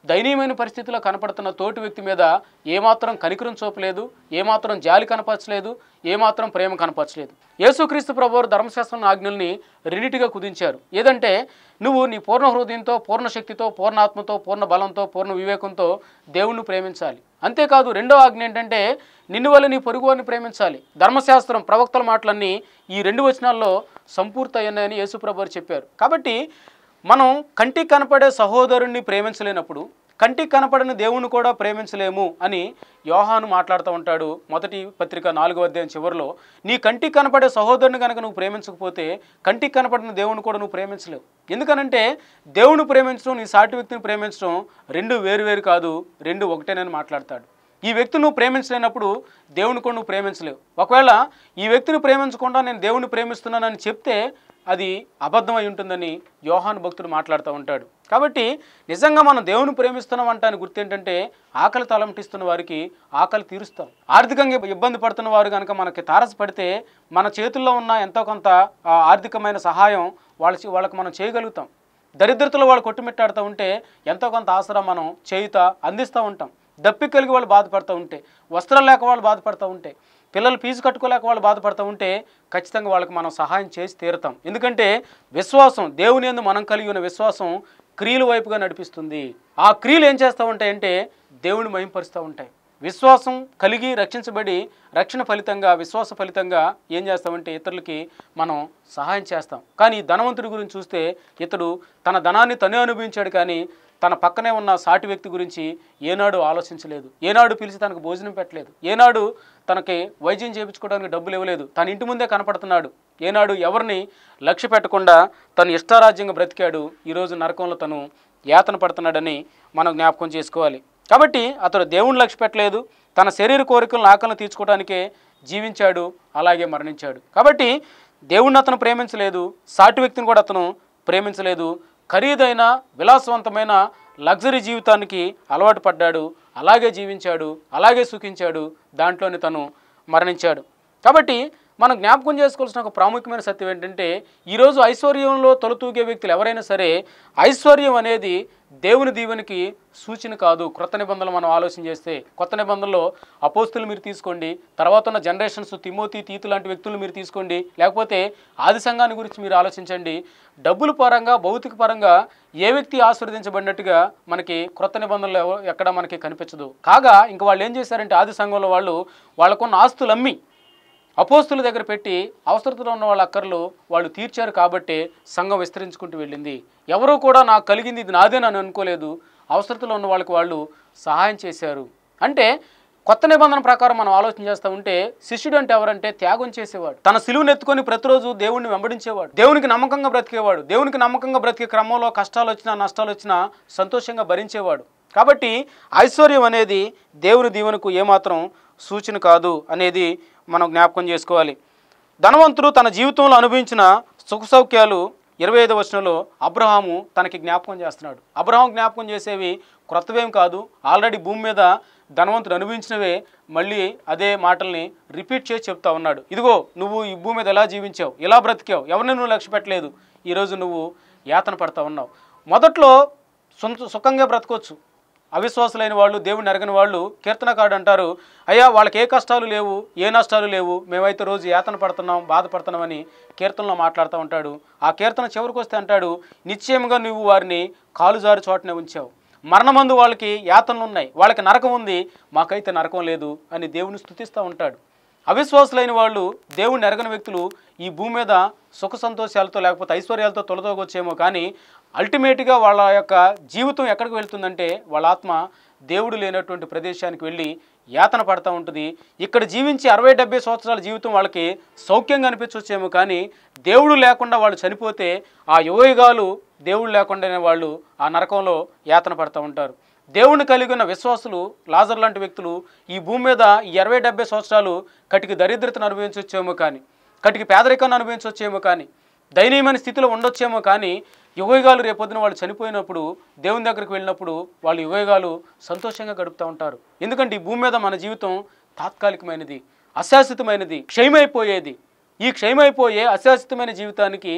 దయనీయమైన పరిస్థితిలో కనపడుతున్న తోటి వ్యక్తి మీద ఏమాత్రం కనికరం చూపలేదు ఏమాత్రం జాలి కనపరచలేదు ఏమాత్రం ప్రేమ కనపరచలేదు యేసుక్రీస్తు ప్రభువారు ధర్మశాస్త్రం ఆజ్ఞల్ని రెండిటిగా కుదించారు ఏదంటే నువ్వు నీ పూర్ణ హృదయంతో పూర్ణ శక్తితో పూర్ణాత్మతో పూర్ణ బలంతో పూర్ణ వివేకంతో దేవుణ్ణి ప్రేమించాలి అంతేకాదు రెండో ఆజ్ఞ ఏంటంటే నిన్ను వల్ల నీ పొరుగువారిని ప్రేమించాలి ధర్మశాస్త్రం ప్రవక్తల మాటలన్నీ ఈ రెండు వచనాల్లో సంపూర్తయ్యాయని యేసుప్రభు వారు చెప్పారు కాబట్టి మనం కంటికి కనపడే సహోదరుణ్ణి ప్రేమించలేనప్పుడు కంటికి కనపడని దేవుణ్ణి కూడా ప్రేమించలేము అని యోహాను మాట్లాడుతూ ఉంటాడు మొదటి పత్రిక నాలుగో అధ్యాయం చివరిలో నీ కంటికి కనపడే సహోదరుని కనుక నువ్వు ప్రేమించకపోతే కంటికి కనపడిన దేవుని కూడా నువ్వు ప్రేమించలేవు ఎందుకనంటే దేవుని ప్రేమించడం నీ సాటి వ్యక్తిని ప్రేమించడం రెండు వేరు వేరు కాదు రెండు ఒకటేనని మాట్లాడతాడు ఈ వ్యక్తి నువ్వు ప్రేమించలేనప్పుడు దేవుని కూడా నువ్వు ప్రేమించలేవు ఒకవేళ ఈ వ్యక్తిని ప్రేమించకుండా నేను దేవుని ప్రేమిస్తున్నానని చెప్తే అది అబద్ధం అయి ఉంటుందని యోహాను భక్తుడు మాట్లాడుతూ ఉంటాడు కాబట్టి నిజంగా మనం దేవుని ప్రేమిస్తున్నాం అంటానికి గుర్తు ఏంటంటే ఆకలి తలంటిస్తున్న వారికి ఆకలి తీరుస్తాం ఆర్థికంగా ఇబ్బంది పడుతున్న వారు కనుక మనకి తారసపడితే మన చేతుల్లో ఉన్న ఎంతో కొంత ఆ, ఆర్థికమైన సహాయం వాళ్ళ వాళ్ళకి మనం చేయగలుగుతాం దరిద్రతలో వాళ్ళు కొట్టుమిట్టాడుతూ ఉంటే ఎంతో కొంత ఆసరా మనం చేయుత అందిస్తూ ఉంటాం దప్పి కలిగి వాళ్ళు బాధపడుతూ ఉంటే వస్త్రాలు లేక వాళ్ళు బాధపడుతూ ఉంటే పిల్లలు ఫీజు కట్టుకోలేక వాళ్ళు బాధపడుతూ ఉంటే ఖచ్చితంగా వాళ్ళకి మనం సహాయం చేసి తీరుతాం ఎందుకంటే విశ్వాసం దేవుని యందు మనం కలిగి ఉన్న విశ్వాసం క్రియల వైపుగా నడిపిస్తుంది ఆ క్రియలు ఏం చేస్తూ ఉంటాయంటే దేవుని మహింపరుస్తూ ఉంటాయి విశ్వాసం కలిగి రక్షించబడి రక్షణ ఫలితంగా విశ్వాస ఫలితంగా ఏం చేస్తామంటే ఇతరులకి మనం సహాయం చేస్తాం కానీ ఈ ధనవంతుడి గురించి చూస్తే ఇతడు తన ధనాన్ని తనే అనుభవించాడు కానీ తన పక్కనే ఉన్న సాటి వ్యక్తి గురించి ఏనాడు ఆలోచించలేదు ఏనాడు పిలిచి తనకు భోజనం పెట్టలేదు ఏనాడు తనకి వైద్యం చేయించుకోవడానికి డబ్బులు ఇవ్వలేదు తన ఇంటి ముందే కనపడుతున్నాడు ఏనాడు ఎవరిని లక్ష్య పెట్టకుండా తను ఇష్టారాజ్యంగా బ్రతికాడు ఈరోజు నరకంలో తను యాతన పడుతున్నాడని మనం జ్ఞాపకం చేసుకోవాలి కాబట్టి అతడు దేవుని లక్ష్య పెట్టలేదు తన శరీర కోరికలను ఆకలను తీర్చుకోవడానికే జీవించాడు అలాగే మరణించాడు కాబట్టి దేవుణ్ణి అతను ప్రేమించలేదు సాటి వ్యక్తిని కూడా అతను ప్రేమించలేదు ఖరీదైన విలాసవంతమైన లగ్జరీ జీవితానికి అలవాటు పడ్డాడు అలాగే జీవించాడు అలాగే సుఖించాడు దాంట్లోనే తను మరణించాడు కాబట్టి మనం జ్ఞాపకం చేసుకోవాల్సిన ఒక ప్రాముఖ్యమైన సత్యం ఏంటంటే ఈరోజు ఐశ్వర్యంలో తొలతూగే వ్యక్తులు ఎవరైనా సరే ఐశ్వర్యం అనేది దేవుని దీవెనికి సూచన కాదు క్రొత్త నిబంధనలు మనం ఆలోచన చేస్తే కొత్త నిబంధనలో అపోస్తులు మీరు తీసుకోండి తర్వాత ఉన్న జనరేషన్స్ తిమోతి తీతు లాంటి వ్యక్తులు మీరు తీసుకోండి లేకపోతే ఆది సంఘాన్ని గురించి మీరు ఆలోచించండి డబ్బుల పరంగా భౌతిక పరంగా ఏ వ్యక్తి ఆశీర్వదించబడినట్టుగా మనకి క్రొత్త నిబంధనలు ఎవ- ఎక్కడ మనకి కనిపించదు కాగా ఇంక వాళ్ళు ఏం చేశారంటే ఆది సంఘంలో వాళ్ళు వాళ్ళకున్న ఆస్తులు అమ్మి అపోస్తుల దగ్గర పెట్టి అవసరతలో ఉన్న వాళ్ళ అక్కర్లు వాళ్ళు తీర్చారు కాబట్టి సంఘం విస్తరించుకుంటూ వెళ్ళింది ఎవరూ కూడా నాకు కలిగింది ఇది నాదేనని అనుకోలేదు అవసరతలో ఉన్న వాళ్ళకి వాళ్ళు సహాయం చేశారు అంటే కొత్త నిబంధన ప్రకారం మనం ఆలోచన చేస్తూ ఉంటే శిష్యుడు అంటే ఎవరంటే త్యాగం చేసేవాడు తన సిలువును ఎత్తుకొని ప్రతిరోజు దేవుణ్ణి వెంబడించేవాడు దేవునికి నమ్మకంగా బ్రతికేవాడు దేవునికి నమ్మకంగా బ్రతికే క్రమంలో కష్టాలు వచ్చినా నష్టాలు వచ్చినా సంతోషంగా భరించేవాడు కాబట్టి ఐశ్వర్యం అనేది దేవుని దీవెనకు ఏమాత్రం సూచన కాదు అనేది మనం జ్ఞాపకం చేసుకోవాలి ధనవంతుడు తన జీవితంలో అనుభవించిన సుఖ సౌఖ్యాలు ఇరవై ఐదు వచనంలో అబ్రహాము తనకి జ్ఞాపకం చేస్తున్నాడు అబ్రహాం జ్ఞాపకం చేసేవి క్రొత్తవేం కాదు ఆల్రెడీ భూమి మీద ధనవంతుడు అనుభవించినవే మళ్ళీ అదే మాటల్ని రిపీట్ చేసి చెప్తా ఉన్నాడు ఇదిగో నువ్వు ఈ భూమి మీద ఎలా జీవించావు ఎలా బ్రతికావు ఎవరిని నువ్వు లక్ష్య పెట్టలేదు ఈరోజు నువ్వు యాతన పడతా ఉన్నావు మొదట్లో సొంత సుఖంగా బ్రతకొచ్చు అవిశ్వాసులైన వాళ్ళు దేవుని ఎరగని వాళ్ళు కీర్తనకాడు అంటారు అయ్యా వాళ్ళకి ఏ కష్టాలు లేవు ఏ నష్టాలు లేవు మేమైతే రోజు యాతన పడుతున్నాం బాధపడుతున్నామని కీర్తనలో మాట్లాడుతూ ఉంటాడు ఆ కీర్తన చివరికి వస్తే అంటాడు నిశ్చయంగా నువ్వు వారిని కాలుజారు చోటనే ఉంచావు మరణమందు వాళ్ళకి యాతనలు ఉన్నాయి వాళ్ళకి నరకం ఉంది మాకైతే నరకం లేదు అని దేవుని స్తుతిస్తూ ఉంటాడు అవిశ్వాసులైన వాళ్ళు దేవుణ్ణి ఎరగని వ్యక్తులు ఈ భూమి మీద సుఖ సంతోషాలతో లేకపోతే ఐశ్వర్యాలతో తొలతోగొచ్చేమో కానీ అల్టిమేట్గా వాళ్ళ యొక్క జీవితం ఎక్కడికి వెళ్తుందంటే వాళ్ళ ఆత్మ దేవుడు లేనటువంటి ప్రదేశానికి వెళ్ళి యాతన పడతా ఉంటుంది ఇక్కడ జీవించి అరవై డెబ్బై సంవత్సరాల జీవితం వాళ్ళకి సౌఖ్యంగా అనిపించవచ్చేమో కానీ దేవుడు లేకుండా వాళ్ళు చనిపోతే ఆ యువయుగాలు దేవుడు లేకుండానే వాళ్ళు ఆ నరకంలో యాతన పడతా ఉంటారు దేవుణ్ణి కలిగి ఉన్న విశ్వాసులు లాజర్ లాంటి వ్యక్తులు ఈ భూమి మీద ఈ ఇరవై డెబ్బై సంవత్సరాలు కటికి దరిద్రతను అనుభవించవచ్చేమో కానీ కటికి పేదరికాన్ని అనుభవించవచ్చేమో కానీ దయనీయమైన స్థితిలో ఉండొచ్చేమో కానీ యుగయుగాలు రేపొద్దున వాళ్ళు చనిపోయినప్పుడు దేవుని దగ్గరికి వెళ్ళినప్పుడు వాళ్ళు యుగయుగాలు సంతోషంగా గడుపుతూ ఉంటారు ఎందుకంటే ఈ భూమి మీద మన జీవితం తాత్కాలికమైనది అశాశ్వతమైనది క్షయమైపోయేది ఈ క్షయమైపోయే అశాశ్వతమైన జీవితానికి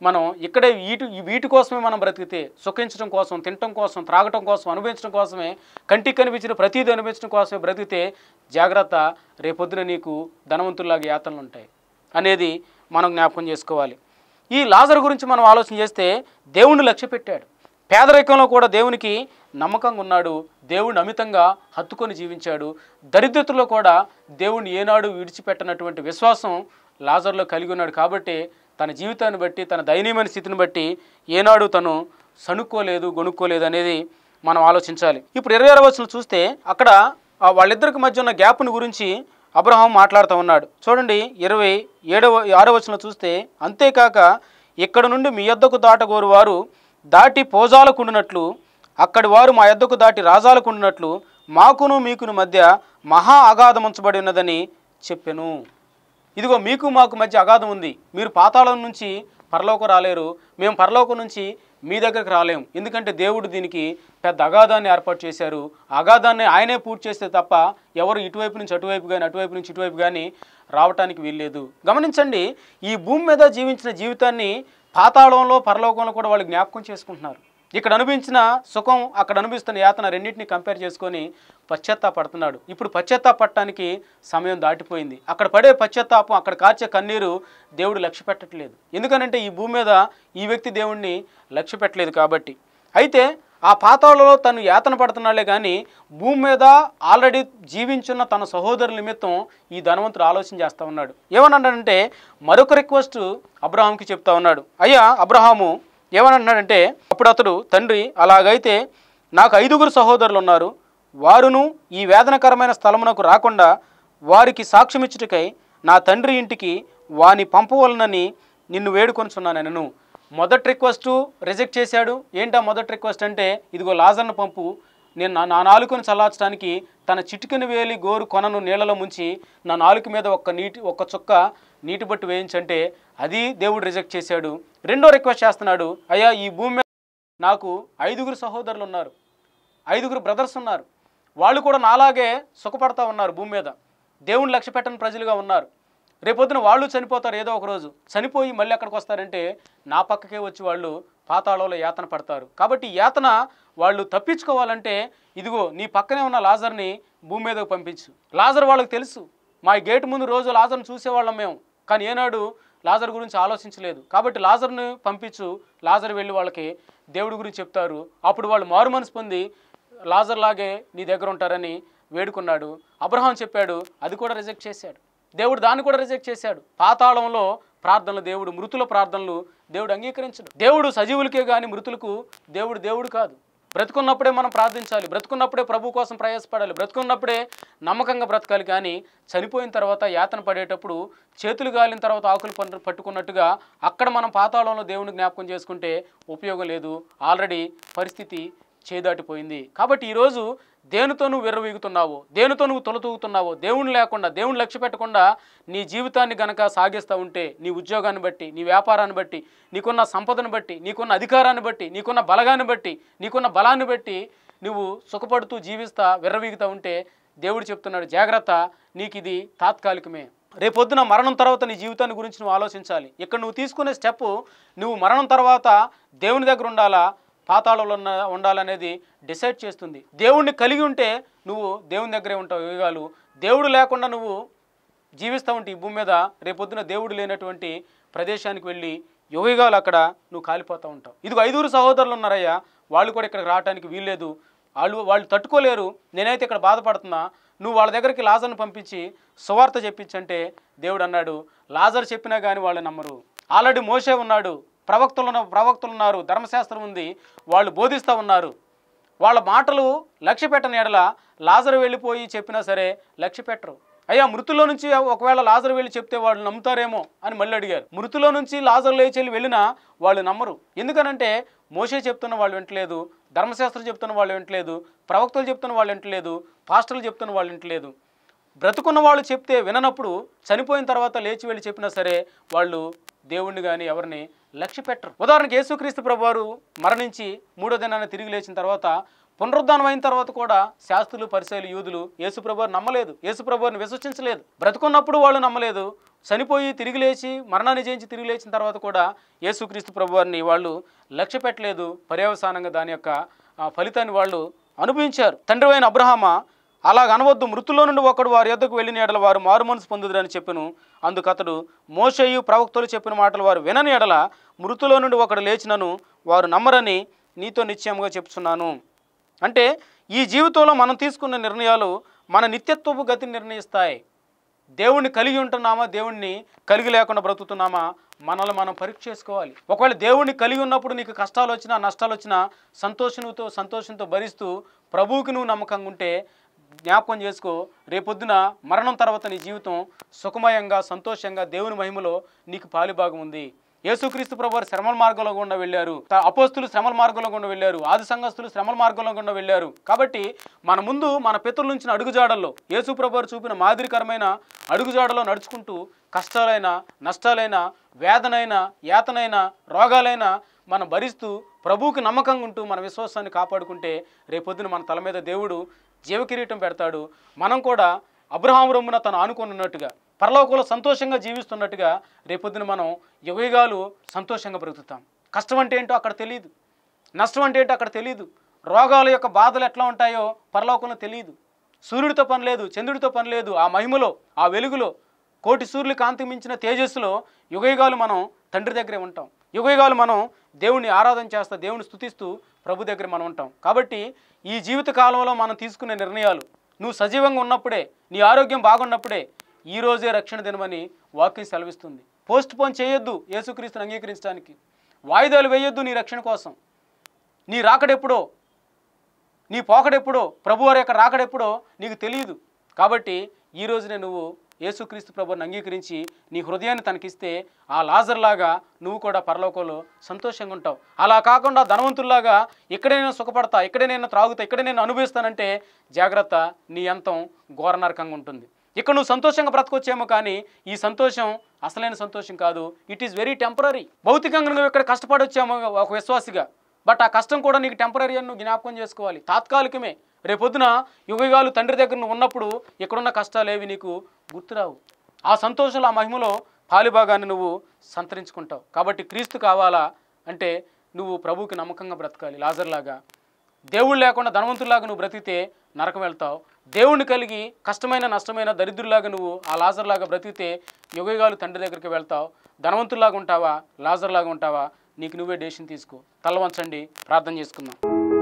మనం ఇక్కడే వీటి వీటి కోసమే మనం బ్రతికితే సుఖించడం కోసం తినటం కోసం త్రాగటం కోసం అనుభవించడం కోసమే కంటికి కనిపించిన ప్రతిదీ అనుభవించడం కోసమే బ్రతికితే జాగ్రత్త రేపొద్దున నీకు ధనవంతుల్లాగా యాతనలు ఉంటాయి అనేది మనం జ్ఞాపకం చేసుకోవాలి ఈ లాజర్ గురించి మనం ఆలోచన చేస్తే దేవుణ్ణి లక్ష్య పెట్టాడు పేదరికంలో కూడా దేవునికి నమ్మకంగా ఉన్నాడు దేవుడిని అమితంగా హత్తుకొని జీవించాడు దరిద్రతలో కూడా దేవుణ్ణి ఏనాడు విడిచిపెట్టనటువంటి విశ్వాసం లాజర్లో కలిగి ఉన్నాడు కాబట్టి తన జీవితాన్ని బట్టి తన దయనీయమైన స్థితిని బట్టి ఏనాడు తను సణుక్కోలేదు గొనుక్కోలేదు అనేది మనం ఆలోచించాలి ఇప్పుడు ఇరవై ఆరో వచనం చూస్తే అక్కడ ఆ వాళ్ళిద్దరికి మధ్య ఉన్న గ్యాప్ని గురించి అబ్రహాం మాట్లాడుతూ ఉన్నాడు చూడండి ఇరవై ఏడవ ఆరో వచనం చూస్తే అంతేకాక ఇక్కడ నుండి మీ యొద్దకు దాటగోరు వారు దాటి పోజాలకుండినట్లు అక్కడి వారు మా యొద్దకు దాటి రాజాలకుండినట్లు మాకును మీకును మధ్య మహా అగాధం ఉంచబడి ఉన్నదని చెప్పెను ఇదిగో మీకు మాకు మధ్య అగాధం ఉంది మీరు పాతాళం నుంచి పరలోకం రాలేరు మేము పరలోకం నుంచి మీ దగ్గరికి రాలేము ఎందుకంటే దేవుడు దీనికి పెద్ద అగాధాన్ని ఏర్పాటు చేశారు ఆ అగాధాన్ని ఆయనే పూర్తి చేస్తే తప్ప ఎవరు ఇటువైపు నుంచి అటువైపు కానీ అటువైపు నుంచి ఇటువైపు కానీ రావటానికి వీల్లేదు గమనించండి ఈ భూమి మీద జీవించిన జీవితాన్ని పాతాళంలో పరలోకంలో కూడా వాళ్ళు జ్ఞాపకం చేసుకుంటున్నారు ఇక్కడ అనుభవించిన సుఖం అక్కడ అనుభవిస్తున్న యాతన రెండింటిని కంపేర్ చేసుకొని పశ్చాత్తాపడుతున్నాడు ఇప్పుడు పశ్చాత్తాపడటానికి సమయం దాటిపోయింది అక్కడ పడే పశ్చాత్తాపం అక్కడ కాచే కన్నీరు దేవుడు లక్ష్య పెట్టట్లేదు ఎందుకనంటే ఈ భూమి మీద ఈ వ్యక్తి దేవుణ్ణి లక్ష్య పెట్టలేదు కాబట్టి అయితే ఆ పాతాళలో తను యాతన పడుతున్నాడే కానీ భూమి మీద ఆల్రెడీ జీవించున్న తన సహోదరుల నిమిత్తం ఈ ధనవంతుడు ఆలోచన చేస్తూ ఉన్నాడు ఏమన్నాడంటే మరొక రిక్వెస్ట్ అబ్రహాంకి చెప్తా ఉన్నాడు అయ్యా అబ్రహాము ఏమనంటున్నాడంటే అప్పుడు అతడు తండ్రి అలాగైతే నాకు ఐదుగురు సహోదరులు ఉన్నారు వారును ఈ వేదనకరమైన స్థలమునకు రాకుండా వారికి సాక్ష్యమిచ్చుటకై నా తండ్రి ఇంటికి వాని పంపవలనని నిన్ను వేడుకొనుచున్నాను నేను మొదటి రిక్వెస్ట్ రిజెక్ట్ చేశాడు ఏంటా మొదటి రిక్వెస్ట్ అంటే ఇదిగో లాజర్ను పంపు నేను నా- నా నాలుకను చల్లార్చడానికి తన చిటికెను వేలి గోరు కొనను నీళ్ళలో ముంచి నా నాలుక మీద ఒక్క నీటి ఒక్క చుక్క నీటి బట్టి వేయించంటే అది దేవుడు రిజెక్ట్ చేశాడు రెండో రిక్వెస్ట్ చేస్తున్నాడు అయ్యా ఈ భూమి మీద నాకు ఐదుగురు సహోదరులు ఉన్నారు ఐదుగురు బ్రదర్స్ ఉన్నారు వాళ్ళు కూడా నాలాగే సుఖపడతా ఉన్నారు భూమి మీద దేవుని లక్ష్య పెట్టని ప్రజలుగా ఉన్నారు రేపొద్దున వాళ్ళు చనిపోతారు ఏదో ఒక రోజు చనిపోయి మళ్ళీ ఎక్కడికి వస్తారంటే నా పక్కకే వచ్చి వాళ్ళు పాతాళంలో యాతన పడతారు కాబట్టి ఈ యాతన వాళ్ళు తప్పించుకోవాలంటే ఇదిగో నీ పక్కనే ఉన్న లాజర్ని భూమి మీదకు పంపించు లాజర్ వాళ్ళకి తెలుసు మా గేటు ముందు రోజు లాజర్ని చూసేవాళ్ళం మేము కానీ ఏనాడు లాజర్ గురించి ఆలోచించలేదు కాబట్టి లాజర్ని పంపించు లాజర్ వెళ్ళి వాళ్ళకి దేవుడి గురించి చెప్తారు అప్పుడు వాళ్ళు మారు మనసు పొంది లాజర్ లాగే నీ దగ్గర ఉంటారని వేడుకున్నాడు అబ్రహాం చెప్పాడు అది కూడా రిజెక్ట్ చేశాడు దేవుడు దాన్ని కూడా రిజెక్ట్ చేశాడు పాతాళంలో ప్రార్థనలు దేవుడు మృతుల ప్రార్థనలు దేవుడు అంగీకరించడు దేవుడు సజీవులకే కానీ మృతులకు దేవుడు దేవుడు కాదు బ్రతుకున్నప్పుడే మనం ప్రార్థించాలి బ్రతుకున్నప్పుడే ప్రభు కోసం ప్రయాసపడాలి బ్రతుకున్నప్పుడే నమ్మకంగా బ్రతకాలి కానీ చనిపోయిన తర్వాత యాతన పడేటప్పుడు చేతులు గాలిన తర్వాత ఆకులు పన్ను పట్టుకున్నట్టుగా అక్కడ మనం పాతాళంలో దేవుని జ్ఞాపకం చేసుకుంటే ఉపయోగం లేదు ఆల్రెడీ పరిస్థితి చేదాటిపోయింది కాబట్టి ఈరోజు దేనితో నువ్వు విర్రవీగుతున్నావో దేనితో నువ్వు తొలతూగుతున్నావో దేవుని లేకుండా దేవుని లక్ష్య పెట్టకుండా నీ జీవితాన్ని గనక సాగిస్తూ ఉంటే నీ ఉద్యోగాన్ని బట్టి నీ వ్యాపారాన్ని బట్టి నీకున్న సంపదను బట్టి నీకున్న అధికారాన్ని బట్టి నీకున్న బలగాన్ని బట్టి నీకున్న బలాన్ని బట్టి నువ్వు సుఖపడుతూ జీవిస్తా విర్రవీగుతూ ఉంటే దేవుడు చెప్తున్నాడు జాగ్రత్త నీకు ఇది తాత్కాలికమే రేపొద్దున మరణం తర్వాత నీ జీవితాన్ని గురించి నువ్వు ఆలోచించాలి ఇక్కడ నువ్వు తీసుకునే స్టెప్ నువ్వు మరణం తర్వాత దేవుని దగ్గర ఉండాలా పాతాళంలో ఉన్న ఉండాలనేది డిసైడ్ చేస్తుంది దేవుణ్ణి కలిగి ఉంటే నువ్వు దేవుని దగ్గరే ఉంటావు యోగాలు దేవుడు లేకుండా నువ్వు జీవిస్తూ ఉంటే ఈ భూమి మీద రేపొద్దున దేవుడు లేనటువంటి ప్రదేశానికి వెళ్ళి యుగయుగాలు అక్కడ నువ్వు కాలిపోతూ ఉంటావు ఇదిగో ఐదుగురు సహోదరులు ఉన్నారయ్యా వాళ్ళు కూడా ఇక్కడికి రావడానికి వీల్లేదు వాళ్ళు వాళ్ళు తట్టుకోలేరు నేనైతే ఇక్కడ బాధపడుతున్నా నువ్వు వాళ్ళ దగ్గరికి లాజర్ను పంపించి సువార్త చెప్పించంటే దేవుడు అన్నాడు లాజర్ చెప్పినా కానీ వాళ్ళు నమ్మరు ఆల్రెడీ మోసే ఉన్నాడు ప్రవక్తలు ఉన్న- ప్రవక్తలు ఉన్నారు ధర్మశాస్త్రం ఉంది వాళ్ళు బోధిస్తూ ఉన్నారు వాళ్ళ మాటలు లక్ష్య పెట్టని ఎడల లాజరు వెళ్ళిపోయి చెప్పినా సరే లక్ష్య పెట్టరు అయ్యా మృతుల్లో నుంచి ఒకవేళ లాజరు వెళ్ళి చెప్తే వాళ్ళు నమ్ముతారేమో అని మళ్ళీ అడిగారు మృతులో నుంచి లాజరు లేచి వెళ్ళి వెళ్ళినా వాళ్ళు నమ్మరు ఎందుకనంటే మోసే చెప్తున్న వాళ్ళు వింటలేదు ధర్మశాస్త్రం చెప్తున్న వాళ్ళు వింటలేదు ప్రవక్తలు చెప్తున్న వాళ్ళు వింటలేదు పాస్టర్లు చెప్తున్న వాళ్ళు వింటలేదు బ్రతుకున్న వాళ్ళు చెప్తే విననప్పుడు చనిపోయిన తర్వాత లేచి వెళ్ళి చెప్పినా సరే వాళ్ళు దేవుణ్ణి కానీ ఎవరిని లక్ష్య పెట్టరు ఉదాహరణకి యేసుక్రీస్తు ప్రభువారు మరణించి మూడో దినాన్ని తిరిగి లేచిన తర్వాత పునరుద్ధానం అయిన తర్వాత కూడా శాస్త్రులు పరిశైలు యూదులు యేసుప్రభువారు నమ్మలేదు యేసుప్రభువారిని విశ్వసించలేదు బ్రతుకున్నప్పుడు వాళ్ళు నమ్మలేదు చనిపోయి తిరిగి లేచి మరణాన్ని జయించి తిరిగి లేచిన తర్వాత కూడా యేసుక్రీస్తు ప్రభువారిని వాళ్ళు లక్ష్య పెట్టలేదు పర్యవసానంగా దాని యొక్క ఆ, ఫలితాన్ని వాళ్ళు అనుభవించారు తండ్రి అయిన అబ్రహామ అలాగ అనవద్దు మృతుల్లో నుండి ఒకడు వారి యొద్దకు వెళ్ళిన ఎడల వారు మారు మనసు పొందుదురని చెప్పెను అందుకు అతడు మోషయు ప్రవక్తలు చెప్పిన మాటలు వారు వినని ఎడల మృతులో నుండి ఒకడు లేచినను వారు నమ్మరని నీతో నిశ్చయముగా చెప్తున్నాను అంటే ఈ జీవితంలో మనం తీసుకున్న నిర్ణయాలు మన నిత్యత్వపు గతిని నిర్ణయిస్తాయి దేవుణ్ణి కలిగి ఉంటున్నామా దేవుణ్ణి కలిగి లేకుండా బ్రతుకుతున్నామా మనల్ని మనం పరీక్ష చేసుకోవాలి ఒకవేళ దేవుణ్ణి కలిగి ఉన్నప్పుడు నీకు కష్టాలు వచ్చినా నష్టాలు వచ్చినా సంతోషంతో సంతోషంతో భరిస్తూ ప్రభువుకి నువ్వు నమ్మకంగా ఉంటే జ్ఞాపకం చేసుకో రేపొద్దున మరణం తర్వాత నీ జీవితం సుఖమయంగా సంతోషంగా దేవుని మహిమలో నీకు పాలిభాగం ఉంది యేసుక్రీస్తు ప్రభు వారు శ్రమల మార్గంలో గుండా వెళ్ళారు త- అపోస్తులు శ్రమల మార్గంలో గుండా వెళ్ళారు ఆది సంఘస్థులు శ్రమల మార్గంలో గుండా వెళ్ళారు కాబట్టి మన ముందు మన పితరుల నుంచి అడుగుజాడల్లో యేసు ప్రభు వారు చూపిన మాదిరికరమైన అడుగుజాడలో నడుచుకుంటూ కష్టాలైన నష్టాలైన వేదనైన యాతనైన రోగాలైన మనం భరిస్తూ ప్రభువుకి నమ్మకంగా ఉంటూ మన విశ్వాసాన్ని కాపాడుకుంటే రేపొద్దున మన తల మీద దేవుడు జీవకిరీటం పెడతాడు మనం కూడా అబ్రహాం రొమ్మున తను ఆనుకున్నట్టుగా పరలోకంలో సంతోషంగా జీవిస్తున్నట్టుగా రేపొద్దున మనం యుగయుగాలు సంతోషంగా బ్రతుకుతాం కష్టం అంటే ఏంటో అక్కడ తెలియదు నష్టం అంటే ఏంటో అక్కడ తెలియదు రోగాల యొక్క బాధలు ఎట్లా ఉంటాయో పరలోకంలో తెలియదు సూర్యుడితో పని లేదు చంద్రుడితో పని లేదు ఆ మహిమలో ఆ వెలుగులో కోటి సూర్యులు కాంతి మించిన తేజస్సులో యుగయుగాలు మనం తండ్రి దగ్గరే ఉంటాం యుగయుగాలు మనం దేవుణ్ణి ఆరాధన చేస్తా దేవుని స్తుతిస్తూ ప్రభు దగ్గర మనం ఉంటాం కాబట్టి ఈ జీవిత కాలంలో మనం తీసుకునే నిర్ణయాలు నువ్వు సజీవంగా ఉన్నప్పుడే నీ ఆరోగ్యం బాగున్నప్పుడే ఈ రోజే రక్షణ దినమని వాక్యం సెలవిస్తుంది పోస్ట్ పోన్ చేయొద్దు యేసుక్రీస్తుని అంగీకరించడానికి వాయిదాలు వేయొద్దు నీ రక్షణ కోసం నీ రాకడెప్పుడో నీ పోకడెప్పుడో ప్రభువారి యొక్క రాకడెప్పుడో నీకు తెలియదు కాబట్టి ఈ రోజునే నువ్వు యేసుక్రీస్తు ప్రభుని అంగీకరించి నీ హృదయాన్ని తనకిస్తే ఆ లాజర్లాగా నువ్వు కూడా పరలోకంలో సంతోషంగా ఉంటావు అలా కాకుండా ధనవంతుల్లాగా ఇక్కడే నేను సుఖపడతా ఇక్కడే నేను త్రాగుతా ఇక్కడే నేను అనుభవిస్తానంటే జాగ్రత్త నీ అంతం ఘోర నరకంగా ఉంటుంది ఇక్కడ నువ్వు సంతోషంగా బ్రతకొచ్చేమో కానీ ఈ సంతోషం అసలైన సంతోషం కాదు ఇట్ ఈస్ వెరీ టెంపరీ భౌతికంగా నువ్వు ఇక్కడ కష్టపడొచ్చామో ఒక విశ్వాసిగా బట్ ఆ కష్టం కూడా నీకు టెంపరీ అని నువ్వు జ్ఞాపకం చేసుకోవాలి తాత్కాలికమే రేపొద్దున యుగయుగాలు తండ్రి దగ్గర నువ్వు ఉన్నప్పుడు ఇక్కడున్న కష్టాలు ఏవి నీకు గుర్తురావు ఆ సంతోషంలో ఆ మహిమలో పాలిభాగాన్ని నువ్వు సంతరించుకుంటావు కాబట్టి క్రీస్తు కావాలా అంటే నువ్వు ప్రభువుకి నమ్మకంగా బ్రతకాలి లాజర్లాగా దేవుడు లేకుండా ధనవంతుల్లాగా నువ్వు బ్రతికితే నరకం వెళ్తావు దేవుణ్ణి కలిగి కష్టమైన నష్టమైన దరిద్రులాగా నువ్వు ఆ లాజర్లాగా బ్రతికితే యుగయుగాలు తండ్రి దగ్గరికి వెళ్తావు ధనవంతుల్లాగా ఉంటావా లాజర్లాగా ఉంటావా నీకు నువ్వే డేషన్ తీసుకో తల వంచండి ప్రార్థన చేసుకుందాం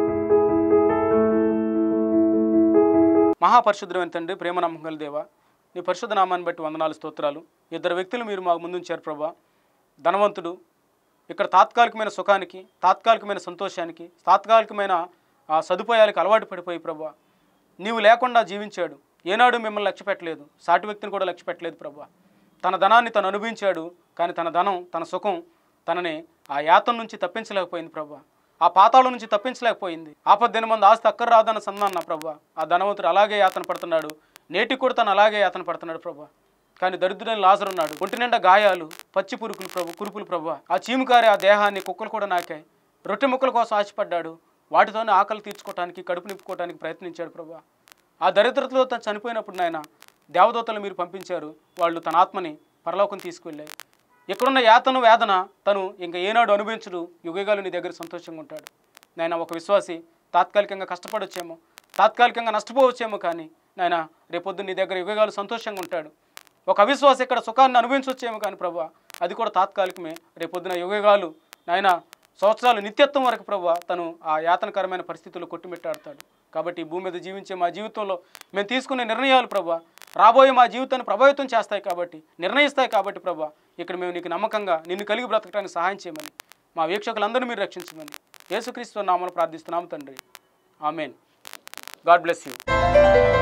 మహాపరిశుద్ధమైన తండ్రి ప్రేమ నమ్మకం దేవా నీ పరిశుద్ధ నామాన్ని బట్టి వందనాలు స్తోత్రాలు ఇద్దరు వ్యక్తులు మీరు మాకు ముందుంచారు ప్రభా ధనవంతుడు ఇక్కడ తాత్కాలికమైన సుఖానికి తాత్కాలికమైన సంతోషానికి తాత్కాలికమైన ఆ సదుపాయాలకు అలవాటు పడిపోయి ప్రభా నీవు లేకుండా జీవించాడు ఏనాడు మిమ్మల్ని లక్ష్య పెట్టలేదు సాటి వ్యక్తిని కూడా లక్ష్య పెట్టలేదు ప్రభా తన ధనాన్ని తను అనుభవించాడు కానీ తన ధనం తన సుఖం తనని ఆ యాతం నుంచి తప్పించలేకపోయింది ప్రభా ఆ పాతాళం నుంచి తప్పించలేకపోయింది ఆపద్దిన మంది ఆస్తి అక్కర రాదన్న సందన్న ప్రభా ఆ ధనవంతుడు అలాగే యాతన పడుతున్నాడు నేటికి కూడా తను అలాగే యాతన పడుతున్నాడు ప్రభా కానీ దరిద్రుడైన లాజరు ఉన్నాడు ఒంటి నిండా గాయాలు పచ్చి పురుకులు ప్రభు కురుపులు ప్రభు ఆ చీముకారి ఆ దేహాన్ని కుక్కలు కూడా నాకాయి రొట్టె ముక్కల కోసం ఆశపడ్డాడు వాటితోనే ఆకలి తీర్చుకోవటానికి కడుపు నింపుకోవడానికి ప్రయత్నించాడు ప్రభు ఆ దరిద్రతలో తను చనిపోయినప్పుడు నాయన దేవదూతలు మీరు పంపించారు వాళ్ళు తన ఆత్మని పరలోకం తీసుకువెళ్ళాయి ఇక్కడున్న యాతను వేదన తను ఇంకా ఏనాడు అనుభవించడు యుగగాలు నీ దగ్గర సంతోషంగా ఉంటాడు నాయన ఒక విశ్వాసి తాత్కాలికంగా కష్టపడొచ్చేమో తాత్కాలికంగా నష్టపోవచ్చేమో కానీ నాయన రేపొద్దు నీ దగ్గర యుగగాలు సంతోషంగా ఉంటాడు ఒక అవిశ్వాసి ఇక్కడ సుఖాన్ని అనుభవించవచ్చేమో కానీ ప్రభా అది కూడా తాత్కాలికమే రేపొద్దున యుగగాలు నాయన సంవత్సరాలు నిత్యత్వం వరకు ప్రభా తను ఆ యాతనకరమైన పరిస్థితుల్లో కొట్టుమిట్టాడతాడు కాబట్టి ఈ భూమి మీద జీవించే మా జీవితంలో మేము తీసుకునే నిర్ణయాలు ప్రభా రాబోయే మా జీవితాన్ని ప్రభావితం చేస్తాయి కాబట్టి నిర్ణయిస్తాయి కాబట్టి ప్రభా ఇక్కడ మేము నీకు నమ్మకంగా నిన్ను కలిగి బ్రతకడానికి సహాయం చేయమని మా వీక్షకులందరూ మీరు రక్షించమని యేసుక్రీస్తు నామను ప్రార్థిస్తున్నాము తండ్రి ఆమెన్ గాడ్ బ్లెస్ యూ